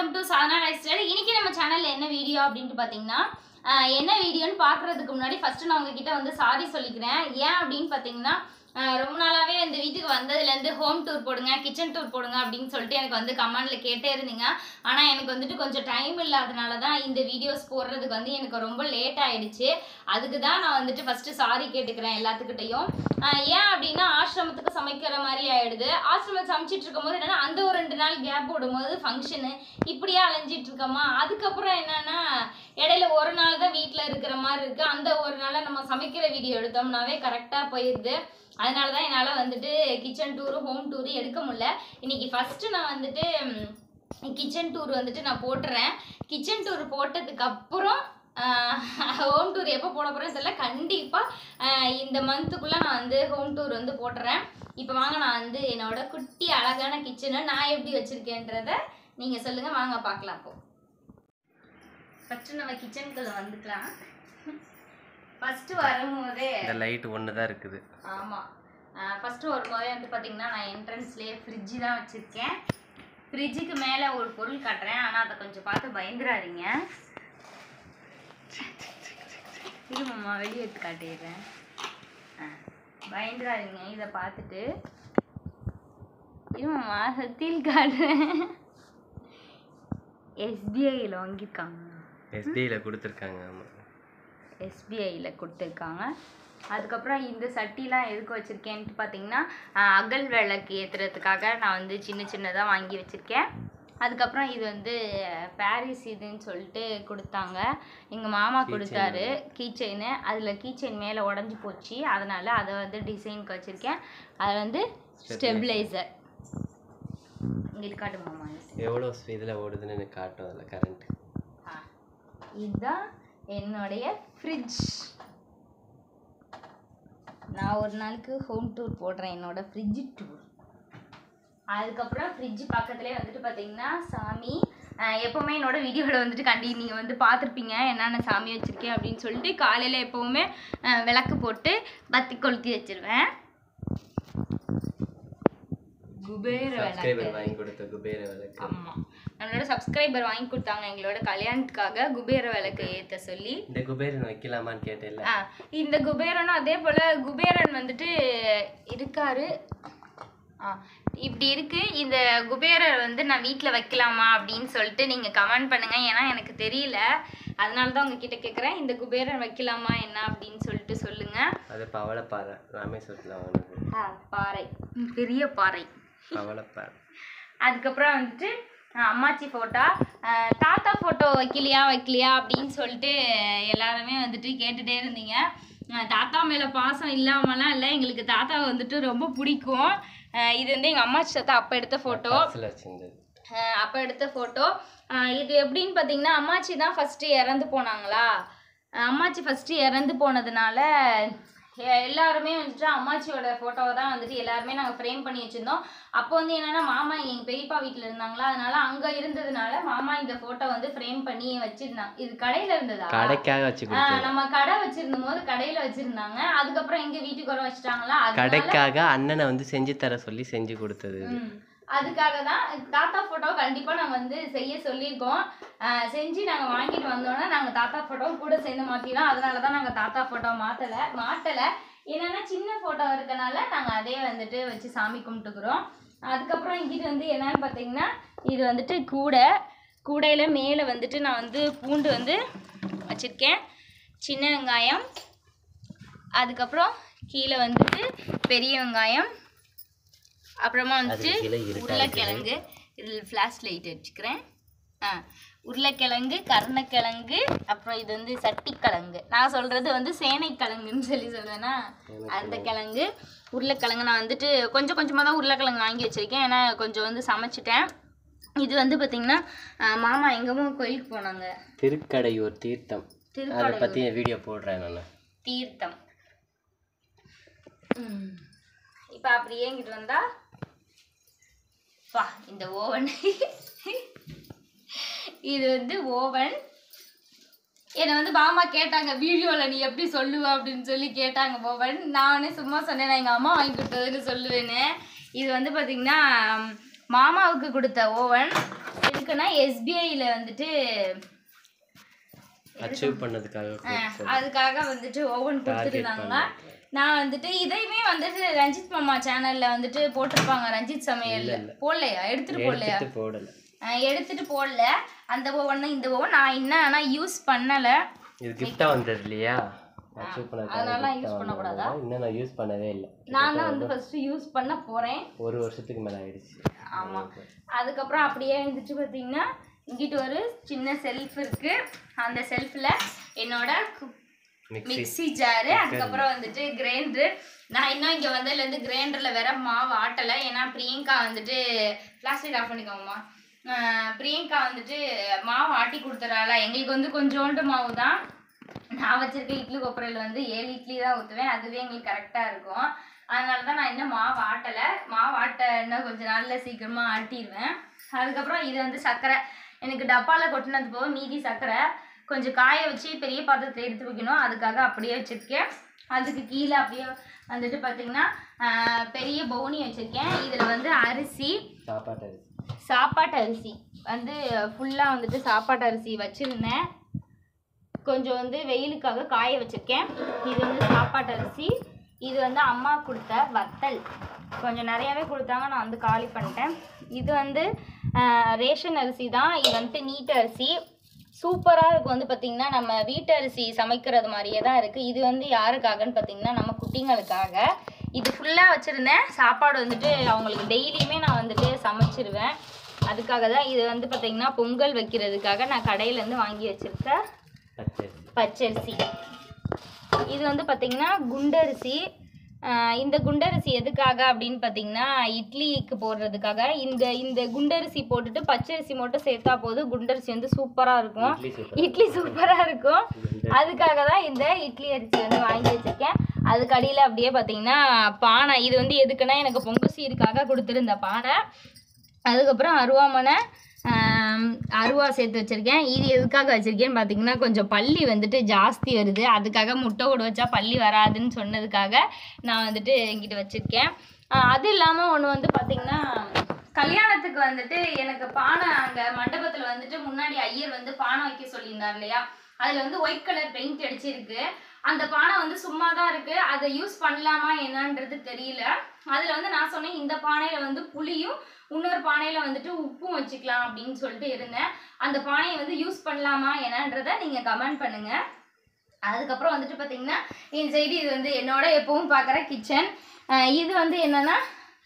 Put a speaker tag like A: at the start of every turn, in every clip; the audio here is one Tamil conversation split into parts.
A: Welcome to Sadhana life style இன்னைக்கு நம்ம சேனல்ல என்ன வீடியோ அப்படின்ட்டு பார்த்தீங்கன்னா ஆஹ் என்ன வீடியோன்னு பார்க்கறதுக்கு முன்னாடி ஃபர்ஸ்ட் நான் உங்ககிட்ட வந்து சாரி சொல்லிக்கிறேன் ஏன் அப்படின்னு பார்த்தீங்கன்னா ஆஹ் ரொம்ப நாளாவே இந்த வீட்டுக்கு வந்ததுலேருந்து ஹோம் டூர் போடுங்க கிச்சன் டூர் போடுங்க அப்படின்னு சொல்லிட்டு எனக்கு வந்து கமெண்ட்ல கேட்டே இருந்தீங்க ஆனால் எனக்கு வந்துட்டு கொஞ்சம் டைம் இல்லாதனால தான் இந்த வீடியோஸ் போடுறதுக்கு வந்து எனக்கு ரொம்ப லேட் ஆயிடுச்சு அதுக்கு தான் நான் வந்துட்டு ஃபர்ஸ்ட் சாரி கேட்டுக்கிறேன் எல்லாத்துக்கிட்டையும் ஆஹ் ஏன் அப்படின்னா ஆசிரமத்துக்கு சமைக்கிற மாதிரி ஆயிடுது ஆசிரமம் சமைச்சிட்டு இருக்கும்போது என்னன்னா அந்த ஒரு ரெண்டு நாள் கேப் விடும்போது ஃபங்க்ஷனு இப்படியே அலைஞ்சிட்டு இருக்கோமா அதுக்கப்புறம் என்னன்னா இடையில ஒரு நாள் தான் வீட்டில் இருக்கிற மாதிரி இருக்கு அந்த ஒரு நாளை நம்ம சமைக்கிற வீடியோ எடுத்தோம்னாவே கரெக்டாக போயிடுது அதனால தான் என்னால் வந்துட்டு கிச்சன் டூரு ஹோம் டூரு எடுக்க முடியல இன்னைக்கு ஃபர்ஸ்ட் நான் வந்துட்டு கிச்சன் டூர் வந்துட்டு நான் போட்டுறேன் கிச்சன் டூர் போட்டதுக்கு அப்புறம் ஹோம் டூர் எப்போ போட போகிறேன்னு தெரியல கண்டிப்பாக இந்த மந்த்துக்குள்ளே நான் வந்து ஹோம் டூர் வந்து போட்டுறேன் இப்போ வாங்க நான் வந்து என்னோட குட்டி அழகான கிச்சனை நான் எப்படி வச்சுருக்கேன்றத நீங்கள் சொல்லுங்கள் வாங்க பார்க்கலாம் அப்போ ஃபஸ்ட்டு நம்ம கிச்சனுக்குள்ளே வந்துக்கலாம் ஃபஸ்ட்டு வரும்போதே
B: இந்த லைட் ஒன்று தான் இருக்குது
A: ஆமாம் ஃபஸ்ட்டு வரும்போதே வந்து பார்த்தீங்கன்னா நான் என்ட்ரன்ஸ்லேயே ஃப்ரிட்ஜு தான் வச்சுருக்கேன் ஃப்ரிட்ஜுக்கு மேலே ஒரு பொருள் காட்டுறேன் ஆனால் அதை கொஞ்சம் பார்த்து பயந்துடாதீங்க இருமாம்மா வெளியே எடுத்து காட்டிடுறேன் ஆ பயந்துடாதீங்க இதை பார்த்துட்டு இருமாம்மா சத்தியில் காட்டுறேன் எஸ்பிஐயில் வாங்கியிருக்காங்க
B: எஸ்பிஐயில் கொடுத்துருக்காங்க ஆமாம்
A: எஸ்பிஐயில் கொடுத்துருக்காங்க அதுக்கப்புறம் இந்த சட்டிலாம் எதுக்கு வச்சுருக்கேன்ட்டு பார்த்தீங்கன்னா ஆஹ், அகல் விளக்கு ஏற்றுறதுக்காக நான் வந்து சின்ன சின்னதாக வாங்கி வச்சுருக்கேன் அதுக்கப்புறம் இது வந்து பாரிஸ் இதுன்னு சொல்லிட்டு கொடுத்தாங்க எங்கள் மாமா
B: Key chain
A: கொடுத்தாரு கீ செயின் அதில் கீ செயின் மேலே உடஞ்சி போச்சு அதனால் அதை வந்து டிசைனுக்கு வச்சுருக்கேன் அது வந்து ஸ்டெபிளைசர் இங்கே காட்டு மாமா
B: எவ்வளோ ஸ்பீடில் ஓடுதுன்னு எனக்கு காட்டும் அதில் கரண்ட்
A: ஆ, இதுதான் என்னுடைய ஃப்ரிட்ஜ் நான் ஒரு நாளைக்கு ஹோம் டூர் போடுறேன் என்னோட ஃப்ரிட்ஜ் டூர் அதுக்கப்புறம் ஃப்ரிட்ஜ் பக்கத்துலேயே வந்துட்டு பார்த்தீங்கன்னா சாமி ஆஹ் எப்போவுமே என்னோட வீடியோவில் வந்துட்டு கண்டி நீங்கள் வந்து பார்த்துருப்பீங்க என்னென்ன சாமி வச்சுருக்கேன் அப்படின்னு சொல்லிட்டு காலையில் எப்போவுமே ஆஹ் விளக்கு போட்டு பத்தி கொளுத்தி வச்சிருவேன் குபேர விளக்கு
B: சப்ஸ்கிரைபர் வாங்கி கொடுத்த குபேர விளக்கு
A: ஆமாம் நம்மளோட சப்ஸ்கிரைபர் வாங்கி கொடுத்தாங்க எங்களோட கல்யாணத்துக்காக குபேர விளக்கு ஏற்ற சொல்லி
B: இந்த குபேரன் வைக்கலாமான்னு கேட்டேன்ல
A: ஆ, இந்த குபேரனும் அதே போல் குபேரன் வந்துட்டு இருக்காரு ஆ இப்படி இருக்கு இந்த குபேரர் வந்து நான் வீட்டில் வைக்கலாமா அப்படின்னு சொல்லிட்டு நீங்கள் கமெண்ட் பண்ணுங்க ஏன்னா எனக்கு தெரியல அதனால தான் உங்ககிட்ட கேட்குறேன் இந்த குபேரன் வைக்கலாமா என்ன அப்படின்னு சொல்லிட்டு சொல்லுங்க
B: அது பவளப்பாறை ராமேஸ்வரத்தில் வாங்கினது
A: ஆ, பாறை ம், பெரிய பாறை
B: பவளப்பாறை
A: அதுக்கப்புறம் வந்துட்டு அஹ், அம்மாச்சி ஃபோட்டோ தாத்தா ஃபோட்டோ வைக்கலையா வைக்கலையா அப்படின்னு சொல்லிட்டு எல்லாருமே வந்துட்டு கேட்டுட்டே இருந்தீங்க அஹ், தாத்தா மேலே பாசம் இல்லாமலாம் இல்லை எங்களுக்கு தாத்தாவை வந்துட்டு ரொம்ப பிடிக்கும் அஹ், இது வந்து எங்கள் அம்மாச்சி தாத்தா அப்போ எடுத்த ஃபோட்டோ
B: பர்ஸில் வச்சிருந்தது
A: அப்போ எடுத்த ஃபோட்டோ இது எப்படின்னு பார்த்தீங்கன்னா அம்மாச்சி தான் ஃபஸ்ட்டு இறந்து போனாங்களா அஹ் அம்மாச்சி ஃபஸ்ட்டு இறந்து போனதுனால எ- எல்லாருமே வந்துட்டு அம்மாச்சியோட ஃபோட்டோவை தான் வந்துட்டு எல்லாருமே நாங்கள் ஃப்ரேம் பண்ணி வச்சுருந்தோம் அப்போ வந்து என்னென்னா மாமா எங்கள் பெரியப்பா வீட்டில் இருந்தாங்களா அதனால அங்கே இருந்ததுனால மாமா இந்த ஃபோட்டோ வந்து ஃப்ரேம் பண்ணி வச்சிருந்தாங்க இது கடையில் இருந்ததா
B: கடைக்காக வச்சு
A: ஆ,
B: கொடுத்தது
A: நம்ம கடை வச்சிருந்தும் போது கடையில வச்சிருந்தாங்க அதுக்கப்புறம் எங்க வீட்டுக்கு வர வச்சுட்டாங்களா அதனால
B: கடைக்காக அண்ணனை வந்து செஞ்சு தர சொல்லி செஞ்சு கொடுத்தது இது.
A: ம். அதுக்காக தான் தாத்தா ஃபோட்டோ கண்டிப்பாக நாங்கள் வந்து செய்ய சொல்லியிருக்கோம் அஹ் செஞ்சு நாங்கள் வாங்கிட்டு வந்தோன்னா நாங்கள் தாத்தா ஃபோட்டோ கூட சேர்ந்து மாற்றினோம் அதனால தான் நாங்கள் தாத்தா ஃபோட்டோ மாற்றலை மாட்டலை என்னென்னா சின்ன ஃபோட்டோ இருக்கனால நாங்கள் அதே வந்துட்டு வச்சு சாமி கும்பிட்டுக்கிறோம் அதுக்கப்புறம் இங்கிட்டு வந்து என்னன்னு பார்த்தீங்கன்னா இது வந்துட்டு கூடை கூடையில் மேலே வந்துட்டு நான் வந்து பூண்டு வந்து வச்சுருக்கேன் சின்ன வெங்காயம் அதுக்கப்புறம் கீழே வந்துட்டு பெரிய வெங்காயம் அப்புறமா வந்துட்டு
B: அதுக்கு கீழே இருட்டா
A: உருளைக்கிழங்கு இதில் ஃப்ளாஷ் லைட் வச்சுக்கிறேன் ஆ உருளைக்கிழங்கு கருணக்கிழங்கு அப்புறம் இது வந்து சட்டிக்கிழங்கு நான் சொல்கிறது வந்து சேனைக்கிழங்குன்னு சொல்லி சொல்லுவேன்னா அந்த கிழங்கு உருளைக்கிழங்கு நான் வந்துட்டு கொஞ்சம் கொஞ்சமாக தான் உருளைக்கிழங்கு வாங்கி வச்சுருக்கேன் ஏன்னா கொஞ்சம் வந்து சமைச்சிட்டேன் இது வந்து பார்த்திங்கன்னா மாமா எங்கேயும் கோயிலுக்கு போனாங்க
B: திருக்கடையூர் தீர்த்தம் அதை
A: திருக்கடை
B: பற்றி வீடியோ போடுறேன் நான்
A: தீர்த்தம் இப்போ அப்படி ஏங்கிட்டு வந்தா வா இந்த ஓவன் இது வந்து ஓவன் என்னை வந்து மாமா கேட்டாங்க வீடியோவில் நீ எப்படி சொல்லுவ அப்படின்னு சொல்லி கேட்டாங்க ஓவன் நானே சும்மா சொன்னேன் நான் எங்கள் அம்மா வாங்கி கொடுத்ததுன்னு சொல்லுவேன்னு இது வந்து பார்த்திங்கன்னா மாமாவுக்கு கொடுத்த ஓவன் இது எதுக்குன்னா எஸ்பிஐல வந்துட்டு
B: அச்சீவ் பண்ணதுக்காக
A: அஹ்,
B: கொடுத்தது.
A: அதுக்காக வந்துட்டு ஓவன் கொடுத்துருந்தாங்க நான் வந்துட்டு இதையுமே வந்துட்டு ரஞ்சித் மாமா சேனல்ல வந்துட்டு போட்டிருப்பாங்க ரஞ்சித் சமையல் போடலையா எடுத்துட்டு போடலையா
B: எடுத்துட்டு போடல
A: அஹ், எடுத்துட்டு போடல அந்த ஓவன் தான் இந்த ஓவன் நான் இன்னும் ஆனா யூஸ் பண்ணல
B: இது கிஃப்டா வந்தது இல்லையா அச்சீவ்
A: அதனால
B: பண்ணதுக்காக
A: யூஸ்
B: gift ஆ
A: பண்ணக்கூடாதா?
B: வந்தது. இன்னும் நான் யூஸ் பண்ணவே இல்லை
A: நான் தான் வந்து ஃபர்ஸ்ட் யூஸ் பண்ண போறேன்
B: ஒரு வருஷத்துக்கு மேல ஆயிடுச்சு
A: ஆமா அதுக்கப்புறம் அப்படியே இருந்துச்சு பார்த்தீங்கன்னா இங்கிட்டு ஒரு சின்ன செல்ஃப் இருக்கு அந்த செல்ஃப்ல என்னோட கு-
B: மிக்ஸி
A: மிக்ஸி ஜாரு அதுக்கப்புறம் வந்துட்டு கிரைண்டர் நான் இன்னும் இங்க வந்ததுல இருந்து கிரைண்டர்ல வேற மாவு ஆட்டல ஏன்னா பிரியங்கா வந்துட்டு பிளாஸ்டிக் ஆஃப் பண்ணிக்கோங்கம்மா ஆஹ் பிரியங்கா வந்துட்டு மாவு ஆட்டி கொடுத்துறாளா எங்களுக்கு வந்து கொஞ்சோண்டு மாவு தான் நான் வச்சிருக்க இட்லி கொப்பரையில் வந்து ஏழு இட்லி தான் ஊற்றுவேன் அதுவே எங்களுக்கு கரெக்டாக இருக்கும் அதனால தான் நான் இன்னும் மாவு ஆட்டலை மாவு ஆட்ட இன்னும் கொஞ்சம் நாள்ல சீக்கிரமாக ஆட்டிடுவேன் அதுக்கப்புறம் இது வந்து சர்க்கரை எனக்கு டப்பாவில் கொட்டினது போக மீதி சர்க்கரை கொஞ்சம் காய வச்சு பெரிய பாத்திரத்தில் எடுத்து வைக்கணும் அதுக்காக அப்படியே வச்சுருக்கேன் அதுக்கு கீழே அப்படியே வந்துட்டு பார்த்தீங்கன்னா ஆஹ், பெரிய பவுனி வச்சுருக்கேன் இதில் வந்து அரிசி
B: சாப்பாட்டு அரிசி
A: சாப்பாட்டு அரிசி வந்து ஃபுல்லாக வந்துட்டு சாப்பாட்டு அரிசி வச்சுருந்தேன் கொஞ்சம் வந்து வெயிலுக்காக காய வச்சுருக்கேன் இது வந்து சாப்பாட்டு அரிசி இது வந்து அம்மா கொடுத்த வத்தல் கொஞ்சம் நிறையாவே கொடுத்தாங்க நான் வந்து காலி பண்ணிட்டேன் இது வந்து ஆஹ், ரேஷன் அரிசி தான் இது வந்துட்டு நீட் அரிசி சூப்பராக இருக்கும் வந்து பார்த்திங்கன்னா நம்ம வீட்டு அரிசி சமைக்கிறது மாதிரியே தான் இருக்குது இது வந்து யாருக்காகன்னு பார்த்தீங்கன்னா நம்ம குட்டிங்களுக்காக இது ஃபுல்லாக வச்சுருந்தேன் சாப்பாடு வந்துட்டு அவங்களுக்கு டெய்லியுமே நான் வந்துட்டு சமைச்சிருவேன் அதுக்காக தான் இது வந்து பார்த்திங்கன்னா பொங்கல் வைக்கிறதுக்காக நான் கடையிலேருந்து வாங்கி வச்சுருக்கேன்
B: பச்சை
A: பச்சரிசி இது வந்து பார்த்திங்கன்னா குண்டரிசி ஆஹ் இந்த குண்டரிசி எதுக்காக அப்படின்னு பார்த்தீங்கன்னா இட்லிக்கு போடுறதுக்காக இந்த இந்த குண்டரிசி போட்டுட்டு பச்சரிசி மட்டும் சேர்த்தா போதும் குண்டரிசி வந்து சூப்பராக இருக்கும்
B: இட்லி சூப்பர்
A: இட்லி சூப்பராக இருக்கும் அதுக்காக தான் இந்த இட்லி அரிசி வந்து வாங்கி வச்சிருக்கேன் அதுக்கு அடியில் அப்படியே பார்த்தீங்கன்னா பானை இது வந்து எதுக்குன்னா எனக்கு பொங்கல் சீருக்காக கொடுத்துருந்த பானை அதுக்கப்புறம் அருவாமனை ஆம், அருவா சேர்த்து வச்சுருக்கேன் இது எதுக்காக வச்சுருக்கேன்னு பார்த்தீங்கன்னா கொஞ்சம் பள்ளி வந்துட்டு ஜாஸ்தி வருது அதுக்காக முட்டை ஓட வச்சா பள்ளி வராதுன்னு சொன்னதுக்காக நான் வந்துட்டு என்கிட்ட வச்சுருக்கேன் அது இல்லாமல் ஒன்று வந்து பார்த்திங்கன்னா கல்யாணத்துக்கு வந்துட்டு எனக்கு பானை அங்கே மண்டபத்தில் வந்துட்டு முன்னாடி ஐயர் வந்து பானை வைக்க சொல்லியிருந்தார் இல்லையா அதில் வந்து ஒயிட் கலர் பெயிண்ட் அடிச்சிருக்கு அந்த பானை வந்து சும்மா தான் இருக்கு அதை யூஸ் பண்ணலாமா என்னன்றது தெரியல அதில் வந்து நான் சொன்னேன் இந்த பானையில் வந்து புளியும் இன்னொரு பானையில் வந்துட்டு உப்பும் வச்சுக்கலாம் அப்படின்னு சொல்லிட்டு இருந்தேன் அந்த பானையை வந்து யூஸ் பண்ணலாமா என்னன்றதை நீங்கள் கமெண்ட் பண்ணுங்க அதுக்கப்புறம் வந்துட்டு பார்த்தீங்கன்னா இந்த சைடு இது வந்து என்னோட எப்பவும் பார்க்குற கிச்சன் இது வந்து என்னன்னா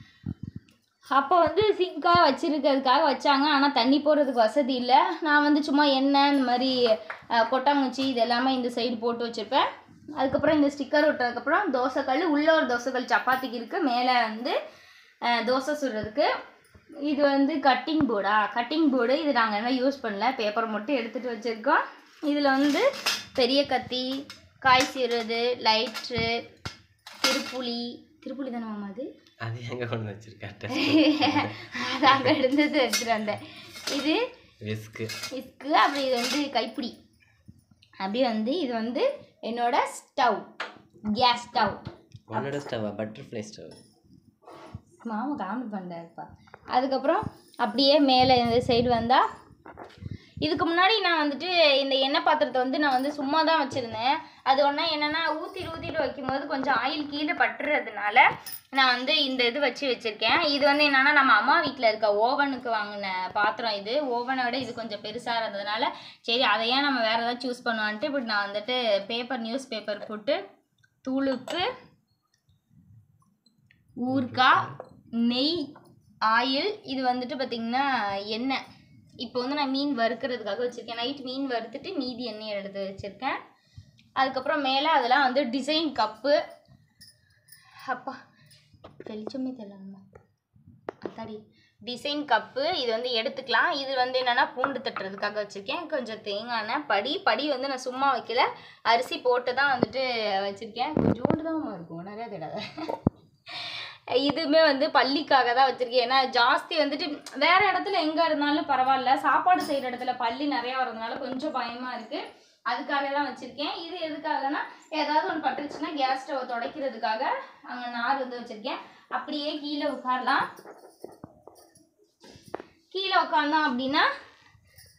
A: அப்போ வந்து சிங்காக வச்சிருக்கிறதுக்காக வச்சாங்க ஆனால் தண்ணி போடுறதுக்கு வசதி இல்லை நான் வந்து சும்மா எண்ணெய் இந்த மாதிரி அஹ், கொட்டாங்குச்சி இது எல்லாமே இந்த சைடு போட்டு வச்சுருப்பேன் அதுக்கப்புறம் இந்த ஸ்டிக்கர் ஒட்டுறதுக்கப்புறம் தோசைக்கல் உள்ள ஒரு தோசைக்கல் சப்பாத்திக்கு இருக்குது மேலே வந்து அஹ், தோசை சுடுறதுக்கு இது வந்து கட்டிங் போர்டா கட்டிங் போர்டு இது நாங்கள் என்ன யூஸ் பண்ணல பேப்பர் மட்டும் எடுத்துகிட்டு வச்சுருக்கோம் இதில் வந்து பெரிய கத்தி காய் சீருறது லைட்ரு திருப்புளி திருப்புளி தானே மாமா அது
B: அது எங்க கொண்டு வச்சிருக்காட்ட
A: அது அங்கே இருந்தது எடுத்துகிட்டு வந்தேன் இது
B: விஸ்கு
A: இஸ்க்கு அப்படி இது வந்து கைப்பிடி அப்படியே வந்து இது வந்து என்னோட ஸ்டவ் கேஸ் ஸ்டவ்
B: உன்னோட ஸ்டவ் பட்டர்ஃப்ளை ஸ்டவ்
A: மாமா காமெடி பண்ணுறாருப்பா அதுக்கப்புறம் அப்படியே மேலே இந்த சைடு வந்தால் இதுக்கு முன்னாடி நான் வந்துட்டு இந்த எண்ணெய் பாத்திரத்தை வந்து நான் வந்து சும்மா தான் வச்சுருந்தேன் அது ஒன்றா என்னென்னா ஊற்றிட்டு ஊற்றிட்டு வைக்கும்போது கொஞ்சம் ஆயில் கீழே பட்டுறதுனால நான் வந்து இந்த இது வச்சு வச்சுருக்கேன் இது வந்து என்னென்னா நம்ம அம்மா வீட்டில் இருக்க ஓவனுக்கு வாங்கின பாத்திரம் இது ஓவனை விட இது கொஞ்சம் பெருசாக இருந்ததுனால சரி அதை ஏன் நம்ம வேறு ஏதாவது சூஸ் பண்ணுவான்ட்டு இப்படி நான் வந்துட்டு பேப்பர் நியூஸ் பேப்பர் போட்டு தூளுப்பு ஊறுகாய் நெய் ஆயில் இது வந்துட்டு பார்த்திங்கன்னா எண்ணெய் இப்போ வந்து நான் மீன் வறுக்கிறதுக்காக வச்சுருக்கேன் நைட் மீன் வறுத்துட்டு மீதி எண்ணெயை எடுத்து வச்சுருக்கேன் அதுக்கப்புறம் மேலே அதெல்லாம் வந்து டிசைன் கப்பு அப்பா வெளிச்சமே தெரியலம்மா அத்தாடி டிசைன் கப்பு இது வந்து எடுத்துக்கலாம் இது வந்து என்னென்னா பூண்டு தட்டுறதுக்காக வச்சுருக்கேன் கொஞ்சம் தேங்காய் எண்ணெய் படி படி வந்து நான் சும்மா வைக்கல அரிசி போட்டு தான் வந்துட்டு வச்சுருக்கேன் கொஞ்சோண்டு தான் இருக்கும் நிறையா தேடாத இதுவுமே வந்து பள்ளிக்காக தான் வச்சுருக்கேன் ஏன்னா ஜாஸ்தி வந்துட்டு வேறு இடத்துல எங்கே இருந்தாலும் பரவாயில்ல சாப்பாடு செய்கிற இடத்துல பள்ளி நிறையா வரதுனால கொஞ்சம் பயமாக இருக்குது அதுக்காக தான் வச்சுருக்கேன் இது எதுக்காகனா ஏதாவது ஒன்று பட்டுருச்சுன்னா கேஸ் ஸ்டவ் துடைக்கிறதுக்காக அங்கே நார் வந்து வச்சுருக்கேன் அப்படியே கீழே உட்காரலாம் கீழே உட்காந்தோம் அப்படின்னா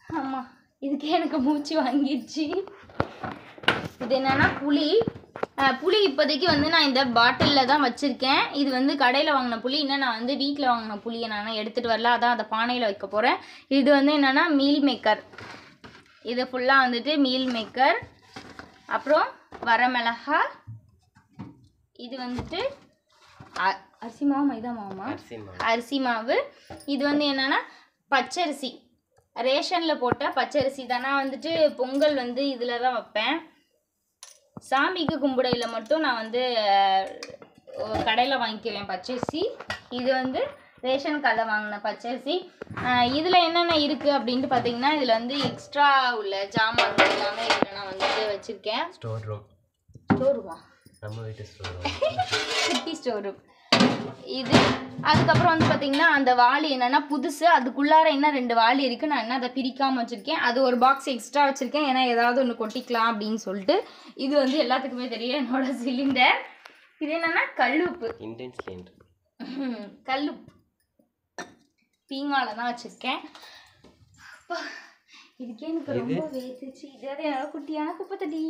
A: ஆமாம் இதுக்கே எனக்கு மூச்சு வாங்கிடுச்சு இது என்னன்னா புளி அஹ் புளி இப்போதைக்கு வந்து நான் இந்த பாட்டிலில் தான் வச்சுருக்கேன் இது வந்து கடையில் வாங்கின புளி இன்னும் நான் வந்து வீட்டில் வாங்கின புளியை நான் எடுத்துகிட்டு வரல அதான் அதை பானையில் வைக்க போகிறேன் இது வந்து என்னென்னா மீல் மேக்கர் இது ஃபுல்லாக வந்துட்டு மீல் மேக்கர் அப்புறம் வரமிளகா இது வந்துட்டு அ- அரிசி மாவு மைதா மாவுமா
B: அரிசி மாவு
A: அரிசி மாவு இது வந்து என்னன்னா பச்சரிசி ரேஷனில் போட்ட பச்சரிசி தான் நான் வந்துட்டு பொங்கல் வந்து இதில் தான் வைப்பேன் சாமிக்கு கும்பிடையில் மட்டும் நான் வந்து கடையில் வாங்கிக்குவேன் பச்சரிசி இது வந்து ரேஷன் கடை வாங்கின பச்சரிசி இதில் என்னென்ன இருக்குது அப்படின்ட்டு பார்த்தீங்கன்னா இதில் வந்து எக்ஸ்ட்ரா உள்ள ஜாமான்கள் எல்லாமே இதில் நான் வந்துட்டு வச்சுருக்கேன்
B: ஸ்டோர் ரூம்
A: ஸ்டோருவா
B: நம்ம வீட்டு ஸ்டோர் ரூம்
A: குட்டி ஸ்டோர் ரூம் இது அதுக்கப்புறம் வந்து பார்த்தீங்கன்னா அந்த வாளி என்னன்னா புதுசு அதுக்குள்ளார என்ன ரெண்டு வாளி இருக்குது நான் என்ன அதை பிரிக்காமல் வச்சுருக்கேன் அது ஒரு பாக்ஸ் எக்ஸ்ட்ரா வச்சுருக்கேன் ஏன்னா ஏதாவது ஒன்று கொட்டிக்கலாம் அப்படின்னு சொல்லிட்டு இது வந்து எல்லாத்துக்குமே தெரியும் என்னோட சிலிண்டர் இது என்னன்னா கல்லுப்பு
B: இந்தியன் சிலிண்டர்
A: கல்லுப்பு பீங்கால தான் வச்சுருக்கேன் அப்பா, இதுக்கே எனக்கு ரொம்ப வேத்துச்சு இதாவது என்னோட குட்டியான குப்பை தடி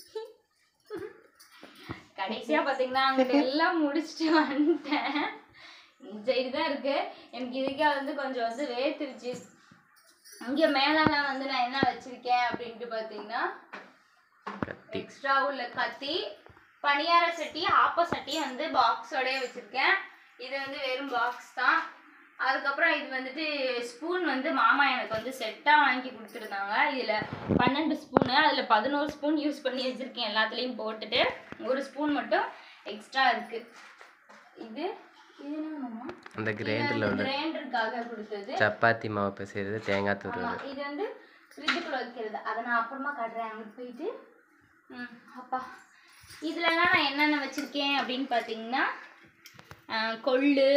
A: கடைசியா பாத்தீங்கன்னா அங்கிட்ட எல்லாம் முடிச்சுட்டு வந்துட்டேன் இந்த சைடு தான் இருக்கு எனக்கு இதுக்கே வந்து கொஞ்சம் வந்து வேத்துருச்சு இங்க மேலாம் வந்து நான் என்ன வச்சிருக்கேன் அப்படின்ட்டு பாத்தீங்கன்னா
B: கத்தி
A: எக்ஸ்ட்ரா உள்ள கத்தி பணியார சட்டி ஆப்ப சட்டி வந்து பாக்ஸோடய வச்சிருக்கேன் இது வந்து வெறும் பாக்ஸ் தான் அதுக்கப்புறம் இது வந்துட்டு ஸ்பூன் வந்து மாமா எனக்கு வந்து செட்டாக வாங்கி கொடுத்துருந்தாங்க இதில் பன்னெண்டு ஸ்பூனு அதில் பதினோரு ஸ்பூன் யூஸ் பண்ணி வச்சுருக்கேன் எல்லாத்துலேயும் போட்டுட்டு ஒரு ஸ்பூன் மட்டும் எக்ஸ்ட்ரா இருக்குது இது இது என்ன மாமா
B: அந்த கிரைண்டரில் உள்ள
A: கிரைண்டருக்காக கொடுத்தது
B: சப்பாத்தி மாவு பிசைறது தேங்காய்
A: ஆமா,
B: துருவது
A: இது வந்து ஃப்ரிட்ஜுக்குள்ள வைக்கிறது அதை நான் அப்புறமா காட்டுறேன் அங்கிட்டு போயிட்டு ம் அப்பா இதுலலாம் நான் என்னென்ன வச்சுருக்கேன் அப்படின்னு பார்த்தீங்கன்னா ஆ, கொள்ளு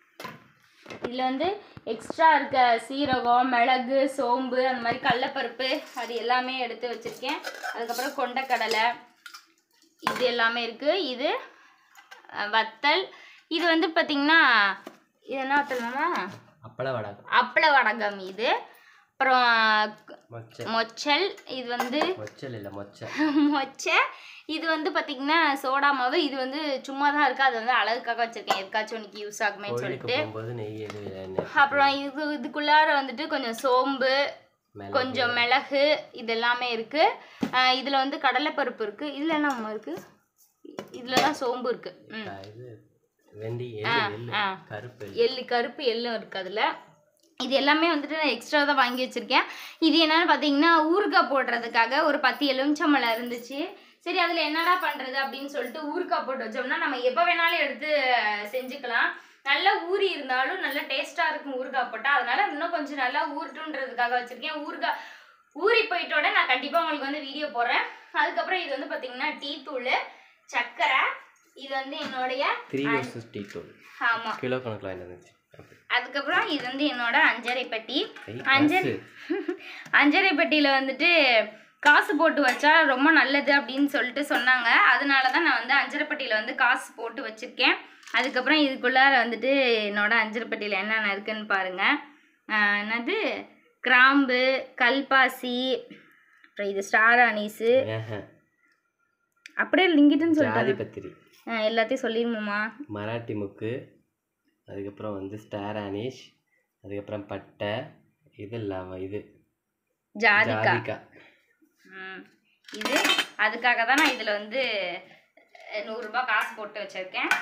A: இதில் வந்து எக்ஸ்ட்ரா இருக்க சீரகம் மிளகு சோம்பு அந்த மாதிரி கடலப்பருப்பு அது எல்லாமே எடுத்து வச்சுருக்கேன் அதுக்கப்புறம் கொண்டக்கடலை இது எல்லாமே இருக்குது இது அ, வத்தல் இது வந்து பார்த்திங்கன்னா இது என்ன வத்தல்மா
B: அப்பள வடகம்
A: அப்பள வடகம் இது அப்புறம்
B: மொச்சை
A: மொச்சல் இது வந்து
B: மொச்சல் இல்லை மொச்சை
A: மொச்சை இது வந்து பார்த்திங்கன்னா சோடா மாவு இது வந்து சும்மா தான் இருக்குது அது வந்து அழகுக்காக வச்சுருக்கேன் எதுக்காச்சும் இன்னைக்கு யூஸ் ஆகுமே
B: கோயிலுக்கு
A: சொல்லிட்டு
B: போகும்போது நெய் எது எண்ணெய்
A: அப்புறம் இது இதுக்குள்ளார வந்துட்டு கொஞ்சம் சோம்பு
B: மிளகு.
A: கொஞ்சம் மிளகு இது எல்லாமே இருக்குது இதில் வந்து கடலைப்பருப்பு இருக்குது இதில் என்ன இருக்குது இதில் தான் சோம்பு இருக்குது ம்
B: ஆ, இது வெண்டி எள்ளு எள்ளு
A: ஆ.
B: கருப்பு எள்ளு.
A: எள்ளு கருப்பு எள்ளும் இருக்குது அதில் இது எல்லாமே வந்துட்டு நான் எக்ஸ்ட்ரா தான் வாங்கி வச்சுருக்கேன் இது என்னன்னு பார்த்தீங்கன்னா ஊறுகாய் போடுறதுக்காக ஒரு பத்து எலுமிச்சம்பழம் இருந்துச்சு சரி அதில் என்னடா பண்ணுறது அப்படின்னு சொல்லிட்டு ஊறுகாய் போட்டு வச்சோம்னா நம்ம எப்போ வேணாலும் எடுத்து செஞ்சுக்கலாம் நல்லா ஊறி இருந்தாலும் நல்லா டேஸ்ட்டாக இருக்கும் ஊறுகாய் போட்டால் அதனால இன்னும் கொஞ்சம் நல்லா ஊறட்டுன்றதுக்காக வச்சுருக்கேன் ஊறுகாய் ஊறி போயிட்டோட நான் கண்டிப்பாக உங்களுக்கு வந்து வீடியோ போடுறேன் அதுக்கப்புறம் இது வந்து பார்த்தீங்கன்னா டீ தூள் சர்க்கரை இது வந்து என்னுடைய
B: த்ரீ வர்சஸ் டீ தூள்
A: ஆமாம்
B: கிலோ கணக்கில் வாங்கிட்டு வந்துச்சு அப்படி.
A: அதுக்கப்புறம் இது வந்து என்னோட அஞ்சரை பெட்டி
B: ஐ,
A: அஞ்சரை
B: காசு.
A: அஞ்சரை பெட்டியில் வந்துட்டு காசு போட்டு வச்சா ரொம்ப நல்லது அப்படின்னு சொல்லிட்டு சொன்னாங்க அதனால தான் நான் வந்து அஞ்சரை பெட்டியில் வந்து காசு போட்டு வச்சுருக்கேன் அதுக்கப்புறம் இதுக்குள்ளார வந்துட்டு என்னோட அஞ்சரை பெட்டியில் என்னென்ன இருக்குன்னு பாருங்கள் ஆஹ் என்னது கிராம்பு கல்பாசி அப்புறம் இது ஸ்டார் அனீஸு
B: ஆஹா.
A: அப்படியே லிங்கிட்டுன்னு சொல்லிட்டாங்க
B: ஜாதி பத்திரி
A: ஆஹ் எல்லாத்தையும் சொல்லிடுவோமா
B: மராட்டி முக்கு அதுக்கப்புறம் வந்து ஸ்டார் ஆனிஷ் அதுக்கப்புறம் பட்டை இது இல்லாமல் இது
A: ஜாதிக்கா
B: ஜாதிக்கா
A: ம். இது அதுக்காக தான் நான் இதில் வந்து அஹ், நூறுரூபா காசு போட்டு வச்சுருக்கேன்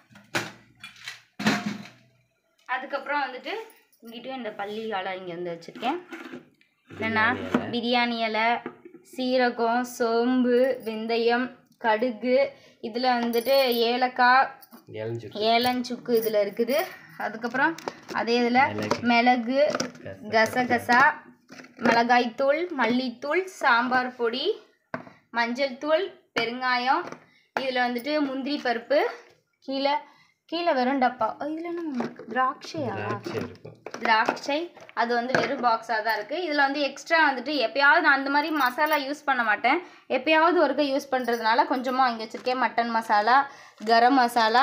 A: அதுக்கப்புறம் வந்துட்டு இங்கிட்டும் இந்த பள்ளி இலை இங்கே வந்து வச்சுருக்கேன் என்னன்னா
B: பிரியாணி இலை.
A: பிரியாணி இலை சீரகம் சோம்பு வெந்தயம் கடுகு இதில் வந்துட்டு ஏலக்காய்
B: இளஞ்சு
A: ஏலஞ்சுக்கு இதில் இருக்குது அதுக்கப்புறம் அதே இதில்
B: மிளகு.
A: மிளகு கசகசா மிளகாய்த்தூள் மல்லித்தூள் சாம்பார் பொடி மஞ்சள் தூள் பெருங்காயம் இதில் வந்துட்டு முந்திரி பருப்பு கீழே கீழே வெறும் டப்பா இதில் என்ன திராட்சையா
B: திராட்சை இருக்கும்
A: திராட்சை அது வந்து வெறும் பாக்ஸாக தான் இருக்குது இதில் வந்து எக்ஸ்ட்ரா வந்துட்டு எப்பயாவது நான் அந்த மாதிரி மசாலா யூஸ் பண்ண மாட்டேன் எப்பயாவது ஒருக்க யூஸ் பண்ணுறதுனால கொஞ்சமாக வாங்கி வச்சுருக்கேன் மட்டன் மசாலா கரம் மசாலா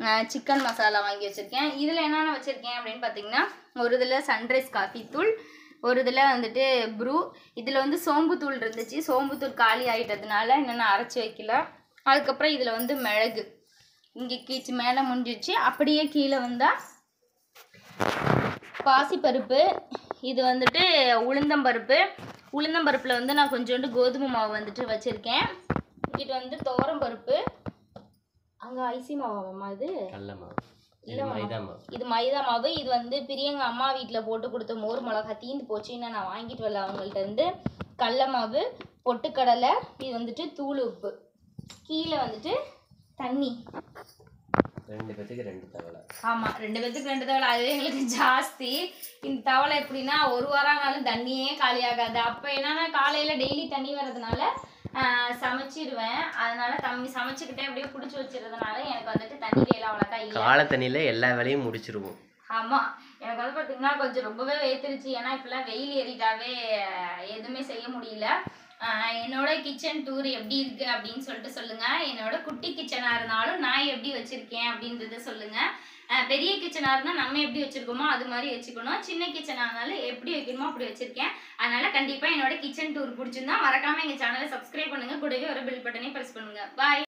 A: சிக்கன் மசாலா வாங்கி வச்சுருக்கேன் இதில் என்னென்ன வச்சுருக்கேன் அப்படின்னு பார்த்தீங்கன்னா ஒரு இதில் சன்ரைஸ் காஃபி தூள் ஒரு இதில் வந்துட்டு ப்ரூ இதில் வந்து சோம்புத்தூள் இருந்துச்சு சோம்புத்தூள் காலி ஆகிட்டதுனால இன்னும் நான் அரைச்சி வைக்கல அதுக்கப்புறம் இதில் வந்து மிளகு இங்கே கீச்சு மேலே முடிஞ்சிச்சு அப்படியே கீழே வந்தால் பாசிப்பருப்பு இது வந்துட்டு உளுந்தம்பருப்பு உளுந்தம்பருப்பில் வந்து நான் கொஞ்சோண்டு கோதுமை மாவு வந்துட்டு வச்சுருக்கேன் இது வந்து துவரம் பருப்பு அங்கே ஐசி மாவாம்மா இது
B: கடல மாவு இது
A: இல்ல மாமா.
B: மைதா மாவு
A: இது மைதா மாவு இது வந்து பிரியங்க அம்மா வீட்டில் போட்டு கொடுத்த மோர் மிளகா தீந்து போச்சுன்னு நான் வாங்கிட்டு வரல அவங்கள்ட்ட இருந்து கடல மாவு பொட்டுக்கடலை இது வந்துட்டு தூள் உப்பு கீழே வந்துட்டு தண்ணி
B: ரெண்டு பேத்துக்கு ரெண்டு தவளை
A: ஆமாம் ரெண்டு பேத்துக்கு ரெண்டு தவளை அதுவே எங்களுக்கு ஜாஸ்தி இந்த தவளை எப்படின்னா ஒரு வாரம் ஆனாலும் தண்ணியே காலியாகாது அப்போ என்னன்னா காலையில் டெய்லி தண்ணி வர்றதுனால ஆஹ், சமைச்சிருவேன் அதனால தம்பி சமைச்சுக்கிட்டே அப்படியே பிடிச்சி வச்சிருந்ததுனால எனக்கு வந்துட்டு தண்ணி வேலை அவ்வளோக்கா இல்லை
B: காலை தண்ணியில எல்லா வேலையும் முடிச்சிருவோம்
A: ஆமா எனக்கு வந்து பாத்தீங்கன்னா கொஞ்சம் ரொம்பவே வேத்துருச்சு ஏன்னா இப்பெல்லாம் வெயில் ஏறிட்டாவே அஹ், எதுவுமே செய்ய முடியல அஹ், என்னோட கிச்சன் டூர் எப்படி இருக்கு அப்படின்னு சொல்லிட்டு சொல்லுங்க என்னோட குட்டி கிச்சனா இருந்தாலும் நான் எப்படி வச்சிருக்கேன் அப்படின்றத சொல்லுங்க அஹ், பெரிய கிச்சனா இருந்தா நம்ம எப்படி வச்சிருக்கோமோ அது மாதிரி வச்சுக்கணும் சின்ன கிச்சனா இருந்தாலும் எப்படி வைக்கணுமோ அப்படி வச்சிருக்கேன் அதனால கண்டிப்பா என்னோட கிச்சன் டூர் பிடிச்சிருந்தா மறக்காம எங்க சேனலை சப்ஸ்கிரைப் பண்ணுங்க கூடவே ஒரு பில் பட்டனை பிரஸ் பண்ணுங்க பாய்